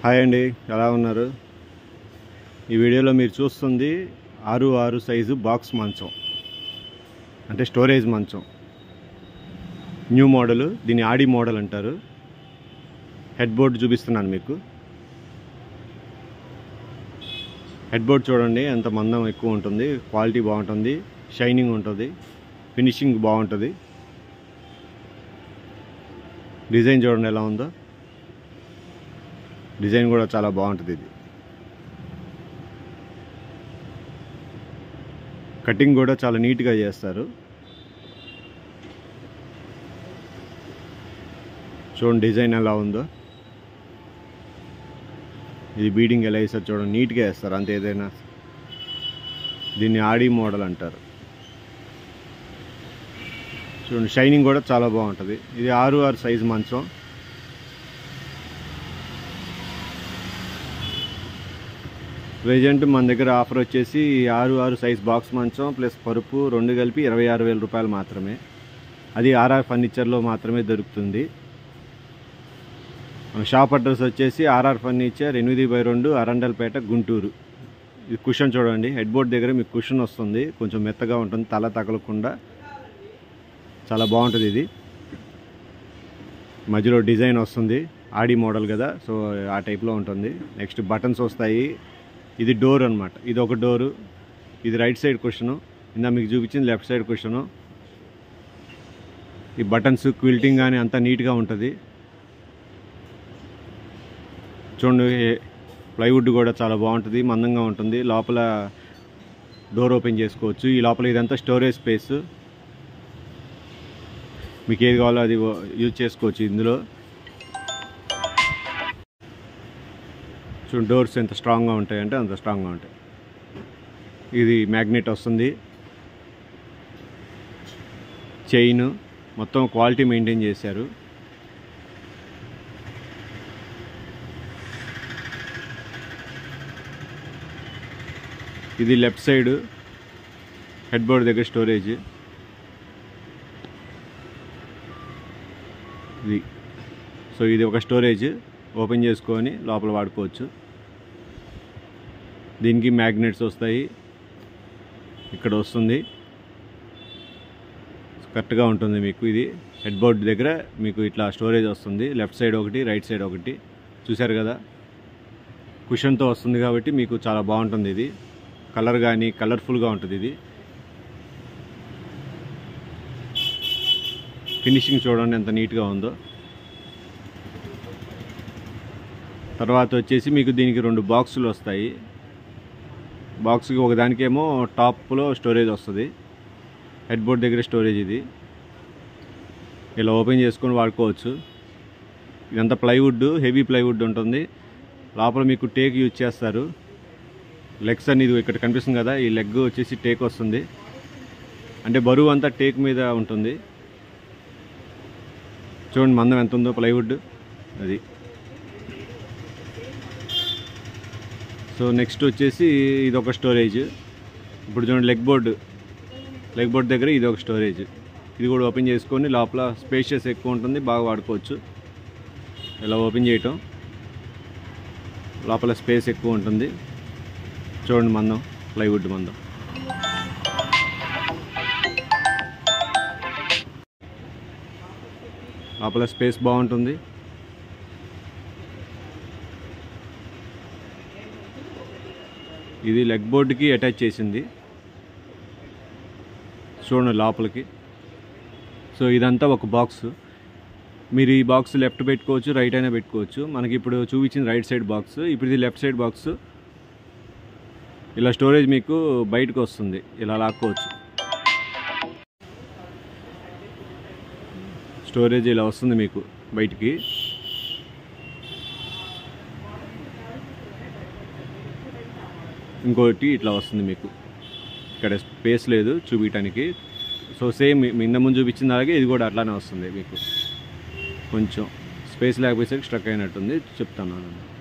hi అండి ఎలా ఉన్నారు ఈ వీడియోలో మీరు చూస్తుంది ఆరు ఆరు సైజు బాక్స్ మంచం అంటే స్టోరేజ్ మంచం న్యూ మోడల్ దీన్ని ఆడి మోడల్ అంటారు హెడ్ బోర్డ్ చూపిస్తున్నాను మీకు హెడ్ బోర్డ్ చూడండి ఎంత మందం ఎక్కువ ఉంటుంది క్వాలిటీ బాగుంటుంది షైనింగ్ ఉంటుంది ఫినిషింగ్ బాగుంటుంది డిజైన్ చూడండి ఎలా ఉందో డిజైన్ కూడా చాలా బాగుంటుంది ఇది కటింగ్ కూడా చాలా నీట్గా చేస్తారు చూడండి డిజైన్ ఎలా ఉందో ఇది బీడింగ్ ఎలా వేస్తారు చూడండి నీట్గా వేస్తారు అంతే ఏదైనా దీన్ని ఆడి మోడల్ అంటారు చూడండి షైనింగ్ కూడా చాలా బాగుంటుంది ఇది ఆరు ఆరు సైజు మంచం ప్రజెంట్ మన దగ్గర ఆఫర్ వచ్చేసి ఆరు ఆరు సైజ్ బాక్స్ మంచం ప్లస్ పరుపు రెండు కలిపి ఇరవై ఆరు వేల రూపాయలు మాత్రమే అది ఆర్ఆర్ ఫర్నిచర్లో మాత్రమే దొరుకుతుంది మన షాప్ అడ్రస్ వచ్చేసి ఆర్ఆర్ ఫర్నిచర్ ఎనిమిది బై రెండు అరండల్పేట గుంటూరు ఇది కుషన్ చూడండి హెడ్ బోర్డ్ దగ్గర మీకు కుషన్ వస్తుంది కొంచెం మెత్తగా ఉంటుంది తల తగలకుండా చాలా బాగుంటుంది ఇది మధ్యలో డిజైన్ వస్తుంది ఆడి మోడల్ కదా సో ఆ టైప్లో ఉంటుంది నెక్స్ట్ బటన్స్ వస్తాయి ఇది డోర్ అనమాట ఇది ఒక డోరు ఇది రైట్ సైడ్ క్వశ్చను ఇందా మీకు చూపించింది లెఫ్ట్ సైడ్ క్వశ్చను ఈ బటన్స్ క్విల్టింగ్ కానీ అంతా నీట్గా ఉంటుంది చూడండి ప్లైవుడ్ కూడా చాలా బాగుంటుంది మందంగా ఉంటుంది లోపల డోర్ ఓపెన్ చేసుకోవచ్చు ఈ లోపల ఇదంతా స్టోరేజ్ స్పేస్ మీకు ఏది కావాలో అది యూజ్ చేసుకోవచ్చు ఇందులో చూడండి డోర్స్ ఎంత స్ట్రాంగ్గా ఉంటాయంటే అంత స్ట్రాంగ్గా ఉంటాయి ఇది మ్యాగ్నెట్ వస్తుంది చైన్ మొత్తం క్వాలిటీ మెయింటైన్ చేశారు ఇది లెఫ్ట్ సైడ్ హెడ్ బోర్డ్ దగ్గర స్టోరేజ్ ఇది సో ఇది ఒక స్టోరేజ్ ఓపెన్ చేసుకొని లోపల వాడుకోవచ్చు దీనికి మ్యాగ్నెట్స్ వస్తాయి ఇక్కడ వస్తుంది కరెక్ట్గా ఉంటుంది మీకు ఇది హెడ్ బోర్డ్ దగ్గర మీకు ఇట్లా స్టోరేజ్ వస్తుంది లెఫ్ట్ సైడ్ ఒకటి రైట్ సైడ్ ఒకటి చూశారు కదా కుషన్తో వస్తుంది కాబట్టి మీకు చాలా బాగుంటుంది ఇది కలర్ కానీ కలర్ఫుల్గా ఉంటుంది ఇది ఫినిషింగ్ చూడండి ఎంత నీట్గా ఉందో తర్వాత వచ్చేసి మీకు దీనికి రెండు బాక్సులు వస్తాయి బాక్స్కి ఒకదానికేమో టాప్లో స్టోరేజ్ వస్తుంది హెడ్ బోర్డ్ దగ్గర స్టోరేజ్ ఇది ఇలా ఓపెన్ చేసుకొని వాడుకోవచ్చు ఇదంతా ప్లైవుడ్ హెవీ ప్లైవుడ్ ఉంటుంది లోపల మీకు టేక్ యూజ్ చేస్తారు లెగ్స్ అనేది ఇక్కడ కనిపిస్తుంది కదా ఈ లెగ్ వచ్చేసి టేక్ వస్తుంది అంటే బరువు అంతా టేక్ మీద ఉంటుంది చూడండి మందం ఎంత ఉందో ప్లైవుడ్ అది సో నెక్స్ట్ వచ్చేసి ఇది ఒక స్టోరేజ్ ఇప్పుడు చూడండి లెగ్ బోర్డు లెగ్ బోర్డ్ దగ్గర ఇది ఒక స్టోరేజ్ ఇది కూడా ఓపెన్ చేసుకొని లోపల స్పేషియస్ ఎక్కువ ఉంటుంది బాగా వాడుకోవచ్చు ఇలా ఓపెన్ చేయటం లోపల స్పేస్ ఎక్కువ ఉంటుంది చూడండి మందం ప్లైవుడ్ మందం లోపల స్పేస్ బాగుంటుంది ఇది లెగ్ బోర్డ్కి అటాచ్ చేసింది చూడండి లోపలికి సో ఇదంతా ఒక బాక్స్ మీరు ఈ బాక్స్ లెఫ్ట్ పెట్టుకోవచ్చు రైట్ అయినా పెట్టుకోవచ్చు మనకి ఇప్పుడు చూపించింది రైట్ సైడ్ బాక్స్ ఇప్పుడు ఇది లెఫ్ట్ సైడ్ బాక్స్ ఇలా స్టోరేజ్ మీకు బయటకు వస్తుంది ఇలా లాక్కోవచ్చు స్టోరేజ్ ఇలా వస్తుంది మీకు బయటికి ఇంకోటి ఇట్లా వస్తుంది మీకు ఇక్కడ స్పేస్ లేదు చూపించడానికి సో సేమ్ నిన్న ముందు చూపించిన అలాగే ఇది కూడా అట్లానే వస్తుంది మీకు కొంచెం స్పేస్ లేకపోతే స్ట్రక్ అయినట్టుంది చెప్తాను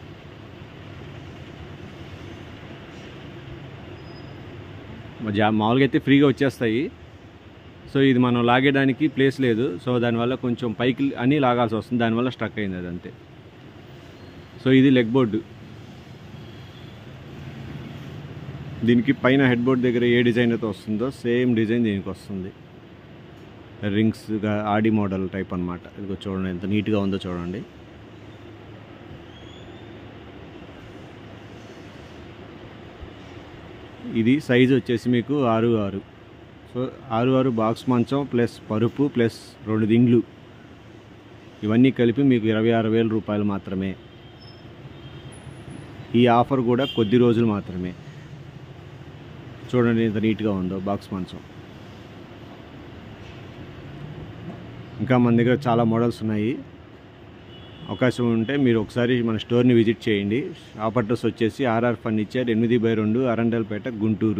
జా మామూలుగా అయితే ఫ్రీగా వచ్చేస్తాయి సో ఇది మనం లాగేయడానికి ప్లేస్ లేదు సో దానివల్ల కొంచెం పైకి అని లాగాల్సి వస్తుంది దానివల్ల స్ట్రక్ అయింది అది అంతే సో ఇది లెగ్ బోర్డు దీనికి పైన హెడ్ బోర్డ్ దగ్గర ఏ డిజైన్ అయితే వస్తుందో సేమ్ డిజైన్ దీనికి వస్తుంది రింగ్స్గా ఆడి మోడల్ టైప్ అనమాట ఇదిగో చూడండి ఎంత నీట్గా ఉందో చూడండి ఇది సైజ్ వచ్చేసి మీకు ఆరు ఆరు సో ఆరు ఆరు బాక్స్ మంచం ప్లస్ పరుపు ప్లస్ రెండు దిండ్లు ఇవన్నీ కలిపి మీకు ఇరవై ఆరు వేల రూపాయలు మాత్రమే ఈ ఆఫర్ కూడా కొద్ది రోజులు మాత్రమే చూడండి ఎంత నీట్గా ఉందో బాక్స్ మంచం ఇంకా మన దగ్గర చాలా మోడల్స్ ఉన్నాయి అవకాశం ఉంటే మీరు ఒకసారి మన స్టోర్ని విజిట్ చేయండి షాప్ అడ్రస్ వచ్చేసి ఆర్ఆర్ ఫర్నిచర్ ఎనిమిది బై రెండు అరండల్పేట గుంటూరు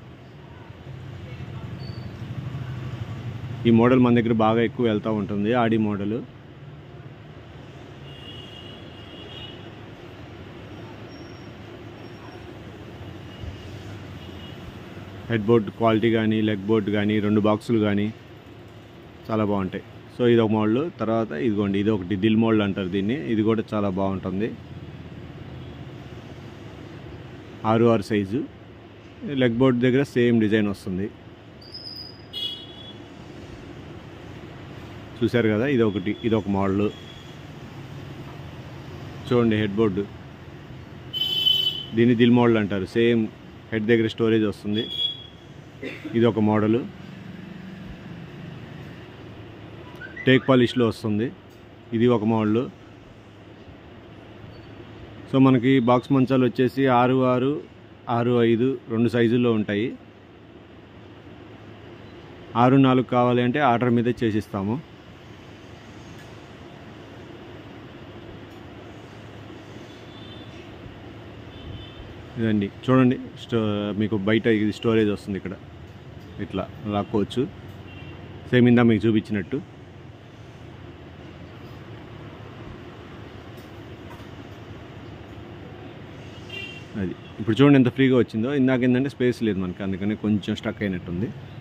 ఈ మోడల్ మన దగ్గర బాగా ఎక్కువ వెళ్తూ ఉంటుంది Audi model head board quality కానీ లెగ్ బోర్డ్ కానీ రెండు బాక్సులు కానీ చాలా బాగుంటాయి సో ఇది ఒక మోడల్ తర్వాత ఇదిగోండి ఇది ఒకటి దిల్ మోడల్ అంటారు దీన్ని ఇది కూడా చాలా బాగుంటుంది ఆరు ఆరు సైజు లెగ్ బోర్డ్ దగ్గర సేమ్ డిజైన్ వస్తుంది చూశారు కదా ఇది ఒకటి ఇది ఒక మోడల్ చూడండి హెడ్ బోర్డు దీన్ని దిల్ మోడల్ అంటారు సేమ్ హెడ్ దగ్గర స్టోరేజ్ వస్తుంది ఇది ఒక మోడలు టేక్ పాలిష్లో వస్తుంది ఇది ఒక మోడల్ సో మనకి బాక్స్ మంచాలు వచ్చేసి ఆరు ఆరు ఆరు ఐదు రెండు సైజుల్లో ఉంటాయి ఆరు నాలుగు కావాలి అంటే ఆర్డర్ మీద చేసిస్తాము ఇదండి చూడండి స్టో మీకు బయట ఇది స్టోరేజ్ వస్తుంది ఇక్కడ ఇట్లా లాక్కోవచ్చు సేమ్ ఇందా మీకు చూపించినట్టు అది ఇప్పుడు చూడండి ఎంత ఫ్రీగా వచ్చిందో ఇందాక ఏంటంటే స్పేస్ లేదు మనకి అందుకని కొంచెం స్టక్ అయినట్టుంది